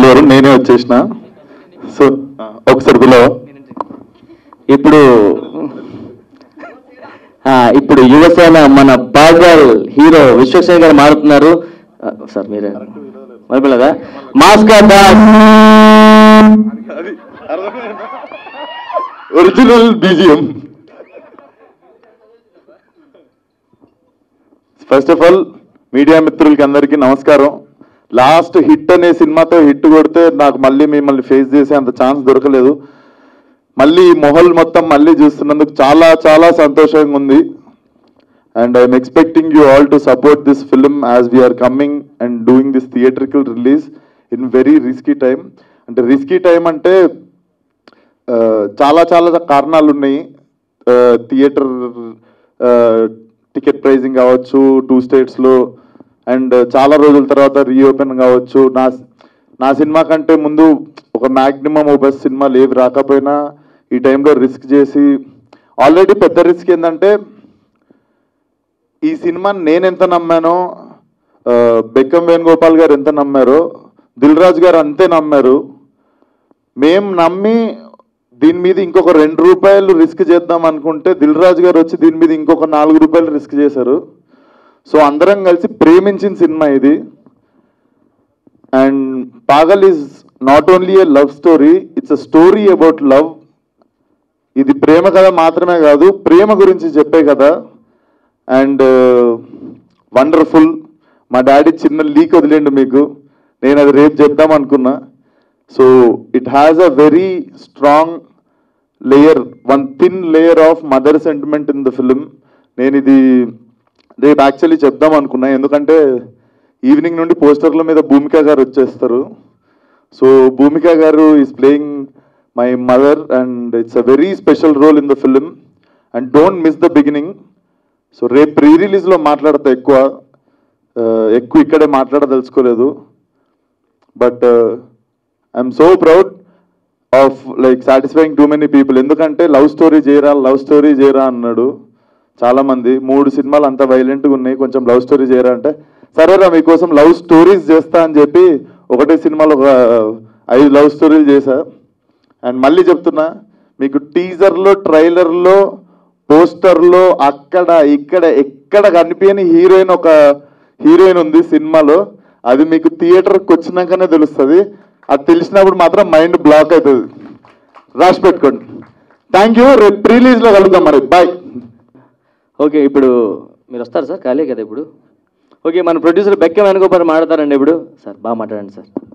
పిలవరు నేనే వచ్చేసిన సో ఒకసారి పిలవ ఇప్పుడు ఆ, ఇప్పుడు యువసేన మన బాగల్ హీరో విశ్వసేన గారు మారుతున్నారు ఆ, సార్ మీరే మరిపిల్లదా మాస్కా Das original BGM first of all media మిత్రులకి అందరికీ నమస్కారం లాస్ట్ హిట్ అనే సినిమాతో హిట్ కొడితే నాకు మళ్ళీ మిమ్మల్ని ఫేస్ చేసే అంత ఛాన్స్ దొరకలేదు మళ్ళీ ఈ మొహల్ మొత్తం మళ్ళీ చూస్తున్నందుకు చాలా చాలా సంతోషంగా ఉంది and I'm expecting you all to support this film as we're coming and doing this theatrical release in very risky time అంటే రిస్కీ టైం అంటే ఆ, చాలా చాలా కారణాలు ఉన్నాయి థియేటర్ టికెట్ ప్రైజింగ్ కావచ్చు టూ స్టేట్స్లో అండ్ చాలా రోజుల తర్వాత రీఓపెన్ కావచ్చు నా నా సినిమా కంటే ముందు ఒక మ్యాక్సిమం ఒక సినిమా లేవి రాకపోయినా ఈ టైంలో రిస్క్ చేసి ఆల్రెడీ పెద్ద రిస్క్ ఏంటంటే ఈ సినిమాని నేను ఎంత నమ్మానో ఆ, బెక్కం వేణుగోపాల్ గారు ఎంత నమ్మారో దిల్ రాజు గారు అంతే నమ్మారు మేం నమ్మి దీని మీద ఇంకొక రెండు రూపాయలు రిస్క్ చేద్దాం అనుకుంటే దిల్ రాజు గారు వచ్చి దీని మీద ఇంకొక నాలుగు రూపాయలు రిస్క్ చేశారు సో అందరం కలిసి ప్రేమించిన సినిమా ఇది and Pagal is not only a love story it's a story about love ఇది ప్రేమ కథ మాత్రమే కాదు ప్రేమ గురించి చెప్పే కథ అండ్ వండర్ఫుల్ మా డాడీ చిన్న లీక్ వదిలేండు మీకు నేను అది రేపు చెప్దాం అనుకున్నా so it has a very strong layer one thin layer of mother sentiment in the film నేను ఇది రేపు యాక్చువల్లీ చెప్దాం అనుకున్నా ఎందుకంటే ఈవినింగ్ నుండి పోస్టర్ల మీద భూమిక గారు వచ్చేస్తారు so Bhumika garu is playing my mother and it's a very special role in the film and don't miss the beginning so రేపు ప్రీ రిలీజ్లో మాట్లాడతా ఎక్కువ ఆ, ఎక్కువ ఇక్కడే మాట్లాడదలుచుకోలేదు but I'm so proud of like satisfying too many people ఎందుకంటే love story చేయరా లవ్ స్టోరీ చేయరా అన్నాడు చాలా మంది మూడు సినిమాలు అంత వైలెంట్గా ఉన్నాయి కొంచెం లవ్ స్టోరీ చేయరా అంటే సరేరా మీకోసం లవ్ స్టోరీస్ చేస్తా అని చెప్పి ఒకటే సినిమాలో ఒక ఐదు లవ్ స్టోరీలు చేశా అండ్ మళ్ళీ చెప్తున్నా మీకు టీజర్లో ట్రైలర్లో పోస్టర్లో అక్కడ ఇక్కడ ఎక్కడ కనిపించని హీరోయిన్ ఒక హీరోయిన్ ఉంది సినిమాలో అది మీకు థియేటర్కి వచ్చినాకనే తెలుస్తుంది అది తెలిసినప్పుడు మాత్రం మైండ్ బ్లాక్ అవుతుంది రాసి పెట్టుకోండి థ్యాంక్ యూ రేపు రిలీజ్లో కలుద్దాం మరి బాయ్ ఓకే ఇప్పుడు మీరు వస్తారు సార్ ఖాళీ కదా ఇప్పుడు ఓకే మన ప్రొడ్యూసర్ బెక్క వెనుకోపని మాట్లాడతారండి ఇప్పుడు సార్ బాగా మాట్లాడండి సార్